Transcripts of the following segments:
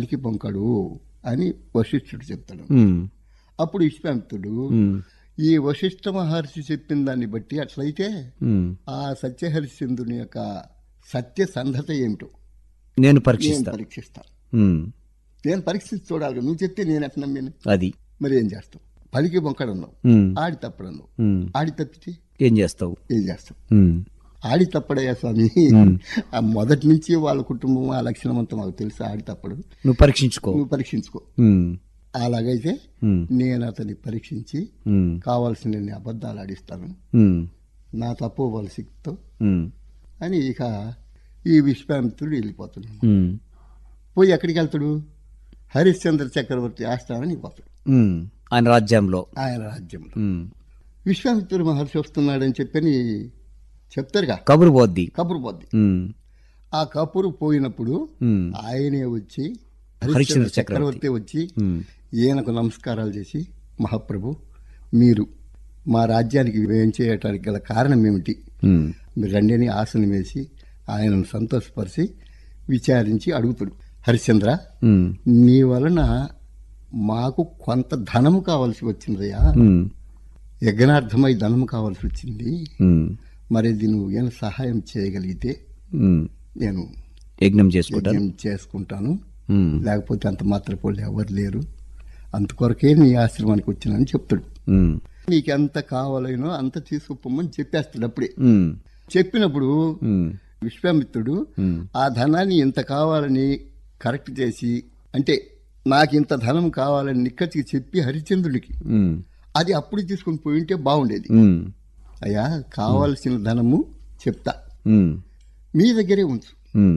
పలికి పొంకడు అని వశిష్ఠుడు చెప్తాడు ఉమ్, అప్పుడు విశ్వామిత్రుడు ఉమ్, ఈ వశిష్ఠ మహర్షి చెప్పిన దాన్ని బట్టి అట్లయితే ఉమ్. ఆ సత్యహరిశ్చంద్రుని యొక్క సత్యసంధత ఏమిటో నేను నేను పరీక్షిస్తా పరీక్షిస్తాను ఉమ్, నేను పరీక్షించి చూడాలి నువ్వు చెప్తే నేను ఎట్లా నమ్మాను అది మరి ఏం చేస్తావు పలికి బొంకడన్నావు ఉమ్, ఆడి తప్పడన్నావు ఉమ్. ఆడి తప్పితే ఏం చేస్తావు ఏం చేస్తావు ఉమ్, ఆడి తప్పడయ్యా స్వామి ఆ మొదటి నుంచి వాళ్ళ కుటుంబం ఆ లక్షణం అంతా మాకు తెలుసు ఆడి తప్పడు నువ్వు పరీక్షించుకో నువ్వు పరీక్షించుకో ఉమ్, అలాగైతే ఉమ్, నేను అతన్ని పరీక్షించి ఉమ్, కావాల్సిన అబద్ధాలు ఆడిస్తాను ఉమ్, నా తప్పు వాళ్ళ సిక్తో ఉమ్, అని ఇక ఈ విశ్వామిత్రుడు వెళ్ళిపోతున్నాడు ఉమ్, పోయి ఎక్కడికి వెళ్తాడు హరిశ్చంద్ర చక్రవర్తి ఆస్థానానికి పోతాడు ఉమ్. ఆయన రాజ్యంలో ఆయన రాజ్యంలో ఉమ్. విశ్వామిత్రుడు మహర్షి వస్తున్నాడని చెప్పని చెప్తారుగా కబురు పోద్ది కబురు పోద్ది ఉమ్, ఆ కబురు పోయినప్పుడు ఉమ్, ఆయనే వచ్చి హరిశ్చంద్ర హరిశ్చంద్ర చక్రవర్తి. చక్రవర్తి వచ్చి ఉమ్, ఈయనకు నమస్కారాలు చేసి మహాప్రభు మీరు మా రాజ్యానికి వ్యయం చేయటానికి గల కారణం ఏమిటి ఉమ్, మీరు రండిని ఆసనం వేసి ఆయనను సంతోషపరిచి విచారించి అడుగుతాడు హరిశ్చంద్ర ఉమ్, నీ వలన మాకు కొంత ధనము కావాల్సి వచ్చిందయ్యా ఉమ్, యజ్ఞార్థమై ధనము కావాల్సి వచ్చింది ఉమ్, మరి ఇది నువ్వు ఏమైనా సహాయం చేయగలిగితే ఉమ్. నేను యజ్ఞం చేసుకుంటాను యజ్ఞం చేసుకుంటాను ఉమ్, లేకపోతే అంత మాత్ర వాళ్ళు ఎవరు లేరు అంతకొరకే నీ ఆశ్రమానికి వచ్చినానని చెప్తాడు ఉమ్, నీకు ఎంత కావాలనో అంత తీసుకుపోమని చెప్పేస్తాడు అప్పుడే ఉమ్, చెప్పినప్పుడు ఉమ్, విశ్వామిత్రుడు ఉమ్, ఆ ధనాన్ని ఇంత కావాలని కరెక్ట్ చేసి అంటే నాకు ఇంత ధనం కావాలని నిక్కచ్చికి చెప్పి హరిశ్చంద్రుడికి ఉమ్, అది అప్పుడు తీసుకొని పోయి ఉంటే బాగుండేది ఉమ్, అయ్యా కావాల్సిన ధనము చెప్తా ఉమ్, మీ దగ్గరే ఉంచు ఉమ్.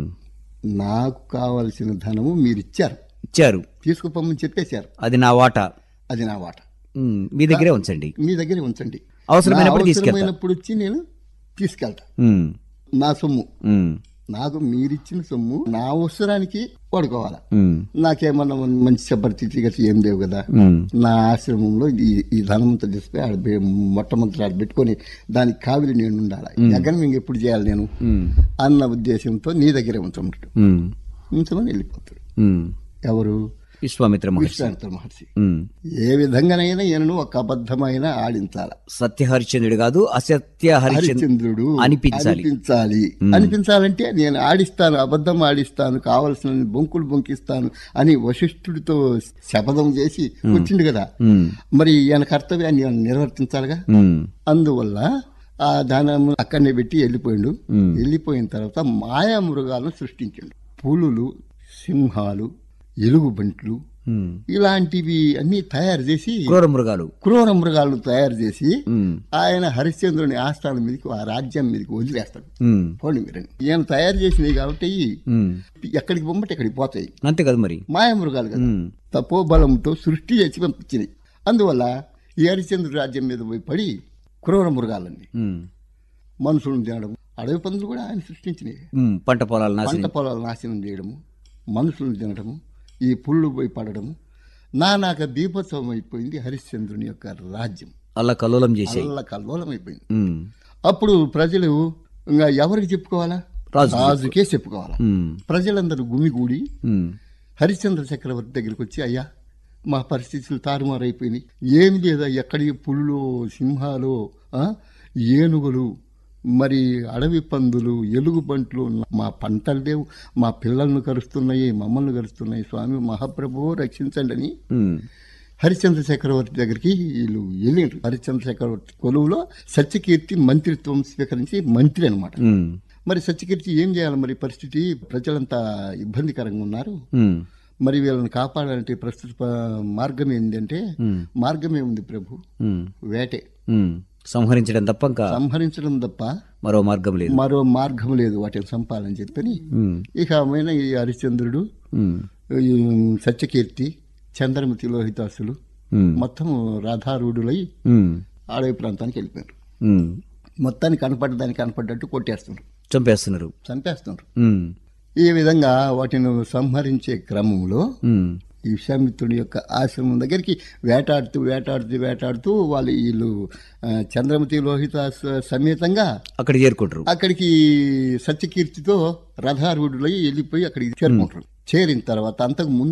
నాకు కావాల్సిన ధనము మీరు ఇచ్చారు ఇచ్చారు తీసుకుపోమని చెప్పేశారు అది నా వాటా అది నా వాట ఉమ్, మీ దగ్గరే ఉంచండి మీ దగ్గరే ఉంచండి అవసరమైనప్పుడు నా తీసుకెళ్తా. అవసరమైనప్పుడు వచ్చి నేను తీసుకెళ్తా ఉమ్, నా సొమ్ము ఉమ్, నాకు మీరిచ్చిన సొమ్ము నా అవసరానికి వాడుకోవాలా ఉమ్, నాకేమన్నా మంచి పరిస్థితి గట్టి ఏం లేవు కదా ఉమ్, నా ఆశ్రమంలో ఈ ఈ ధనమంతా తీసుకుని ఆడ పె- మొట్టమొదటి ఆడ పెట్టుకొని దానికి కావిలి నేను ఉండాలి ఎక్కడ ఇంక ఎప్పుడు చేయాలి నేను ఉమ్, అన్న ఉద్దేశంతో నీ దగ్గరే ఉంచమంటాడు ఉమ్, ఉంచమని వెళ్ళిపోతాడు ఉమ్. ఎవరు విశ్వామిత్ర మహర్షి విశ్వామిత్ర మహర్షి ఉమ్. ఏ విధంగానైనా ఈయనను ఒక అబద్ధమైన ఆడించాల సత్య హరిశ్చంద్రుడు కాదు అసత్య హరిశ్చంద్రుడు హరిశ్చంద్రుడు అనిపించాలి. అనిపించాలి అనిపించాలంటే నేను ఆడిస్తాను అబద్ధం ఆడిస్తాను కావలసిన బొంకులు బొంకిస్తాను అని వశిష్ఠుడితో శపథం చేసి వచ్చిండు కదా ఉమ్, మరి ఈయన కర్తవ్యాన్ని ఈయన నిర్వర్తించాలిగా ఉమ్, అందువల్ల ఆ దానము అక్కడనే పెట్టి వెళ్ళిపోయిండు మ్. వెళ్ళిపోయిన తర్వాత మాయా మృగాలను సృష్టించిండు పులులు సింహాలు ఎలుగుబంట్లు ఉమ్. ఇలాంటివి అన్ని తయారు చేసి క్రూర మృగాలు క్రూర మృగాలను తయారు చేసి ఉమ్, ఆయన హరిశ్చంద్రుని ఆస్థానం మీదకి ఆ రాజ్యం మీదకి వదిలేస్తాడు ఉమ్, పోండి మీరని ఈయన తయారు చేసినవి కాబట్టి ఉమ్. ఎక్కడికి పొమ్మటి ఎక్కడికి పోతాయి అంతే కదా మరి మాయా మృగాలు కదా ఉమ్, తపోబలంతో సృష్టి చేసి పంపించినాయి అందువల్ల ఈ హరిశ్చంద్రుడి రాజ్యం మీద పోయి పడి క్రూర మృగాలన్నీ ఉమ్, మనుషులను తినడం అడవి పందులు కూడా ఆయన సృష్టించినాయి ఉమ్. పంట పొలాలు పంట నాశనం పొలాలు నాశనం చేయడము మనుషులను తినడము ఈ పుళ్ళు పోయి పడడము నానాక దీపోత్సవం అయిపోయింది హరిశ్చంద్రుని యొక్క రాజ్యం అల్ల కల్లోలం చేసాయి అల్ల కల్లోలం అయిపోయింది ఉమ్, అప్పుడు ప్రజలు ఇంకా ఎవరికి చెప్పుకోవాలా రాజుకి రాజుకే చెప్పుకోవాలా ఉమ్, ప్రజలందరూ గుమిగూడి ఉమ్, హరిశ్చంద్ర చక్రవర్తి దగ్గరికి వచ్చి అయ్యా మా పరిస్థితులు తారుమారైపోయినాయి ఏమి లేదా ఎక్కడి పులులు సింహాలు ఆ, ఏనుగులు మరి అడవి పందులు ఎలుగుబంట్లు మా పంటలు లేవు మా పిల్లలను కరుస్తున్నాయి మమ్మల్ని కరుస్తున్నాయి స్వామి మహాప్రభువు రక్షించండి అని ఉమ్, హరిశ్చంద్ర చక్రవర్తి దగ్గరికి వీళ్ళు వెళ్ళిండ్రు హరిశ్చంద్ర చక్రవర్తి కొలువులో సత్యకీర్తి మంత్రిత్వం స్వీకరించి మంత్రి అనమాట ఉమ్, మరి సత్యకీర్తి ఏం చేయాలి మరి పరిస్థితి ప్రజలంతా ఇబ్బందికరంగా ఉన్నారు ఉమ్, మరి వీళ్ళని కాపాడాలంటే ప్రస్తుత ప- మార్గం ఏంటంటే ఉమ్, మార్గమే ఉంది ప్రభు ఉమ్, వేటే ఉమ్. సంహరించడం తప్ప ఇంకా సంహరించడం తప్ప మరో మార్గం లేదు మరో మార్గం లేదు వాటిని చంపాలని చెప్పని ఉమ్, ఇక ఆమెన ఈ హరిశ్చంద్రుడు ఉమ్, ఈ సత్యకీర్తి చంద్రమతి లోహితాసులు ఉమ్, మొత్తం రాధారూఢులై ఉమ్, అడవి ప్రాంతానికి వెళ్ళిపోయారు ఉమ్. మొత్తానికి కనపడ్డదానికి కనపడ్డట్టు కొట్టేస్తున్నారు చంపేస్తున్నారు చంపేస్తున్నారు ఉమ్, ఈ విధంగా వాటిని సంహరించే క్రమంలో ఉమ్, ఈ విశ్వామిత్రుడి యొక్క ఆశ్రమం దగ్గరికి వేటాడుతూ వేటాడుతూ వేటాడుతూ వాళ్ళు వీళ్ళు ఆ, చంద్రమతి లోహిత స- సమేతంగా అక్కడ చేరుకుంటారు అక్కడికి సత్యకీర్తితో రథారూఢులై వెళ్ళిపోయి అక్కడికి చేరుకుంటారు చేరిన తర్వాత అంతకు ముందు